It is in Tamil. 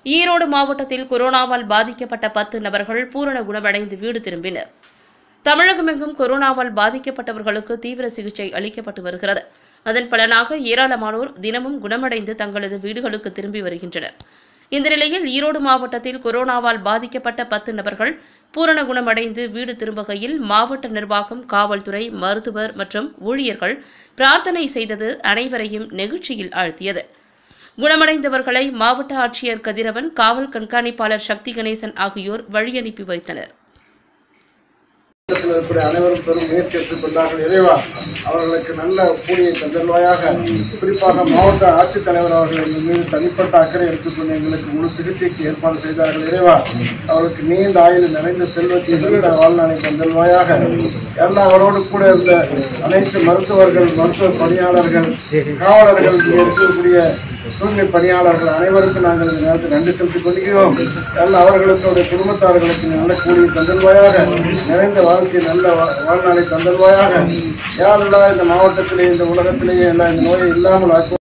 ஈரோடு மாவட்டத்தில் கொரோனாவால் பாதிக்கப்பட்ட பத்து நபர்கள் பூரண குணமடைந்து வீடு திரும்பினர் தமிழகமெங்கும் கொரோனாவால் பாதிக்கப்பட்டவர்களுக்கு தீவிர சிகிச்சை அளிக்கப்பட்டு வருகிறது அதன் பலனாக ஏராளமானோர் தினமும் குணமடைந்து தங்களது வீடுகளுக்கு திரும்பி வருகின்றனர் இந்த நிலையில் ஈரோடு மாவட்டத்தில் கொரோனாவால் பாதிக்கப்பட்ட பத்து நபர்கள் பூரண குணமடைந்து வீடு திரும்புகையில் மாவட்ட நிர்வாகம் காவல்துறை மருத்துவர் மற்றும் ஊழியர்கள் பிரார்த்தனை செய்தது அனைவரையும் நெகிழ்ச்சியில் ஆழ்த்தியது குணமடைந்தவர்களை மாவட்ட ஆட்சியர் கதிரவன் காவல் கண்காணிப்பாளர் சக்தி கணேசன் ஆகியோர் வழியனுப்பி வைத்தனர் மாவட்டத்தில் இருக்கிற அனைவரும் பெரும் முயற்சி எடுத்துக்கொண்டார்கள் இறைவா அவர்களுக்கு நல்ல கூலியை தந்தல்வாயாக குறிப்பாக மாவட்ட ஆட்சித்தலைவர் அவர்கள் எங்கள் மீது தனிப்பட்ட அக்கறை எடுத்துக்கொண்டு எங்களுக்கு முழு சிகிச்சைக்கு ஏற்பாடு செய்தார்கள் இறைவா அவர்களுக்கு நீண்ட ஆயுள் நிறைந்த செல்வத்தை நீண்ட வாழ்நாளை தந்தல்வாயாக எல்லா அவரோடு கூட இருந்த அனைத்து மருத்துவர்கள் மருத்துவ பணியாளர்கள் காவலர்கள் இங்கே இருக்கக்கூடிய தூய்மை பணியாளர்கள் அனைவருக்கும் நாங்கள் இந்த நேரத்தில் நன்றி செலுத்திக் கொள்கிறோம் எல்லா அவர்களுக்கு குடும்பத்தார்களுக்கு நல்ல கூலியை தந்தல்வாயாக நிறைந்த வாழ்க்கை நல்ல வா- வாழ்நாளை தந்தல்வாயாக யாரெல்லாம் இந்த மாவட்டத்திலே இந்த உலகத்திலேயே எல்லாம் இந்த நோயை இல்லாமல் ஆக்கும்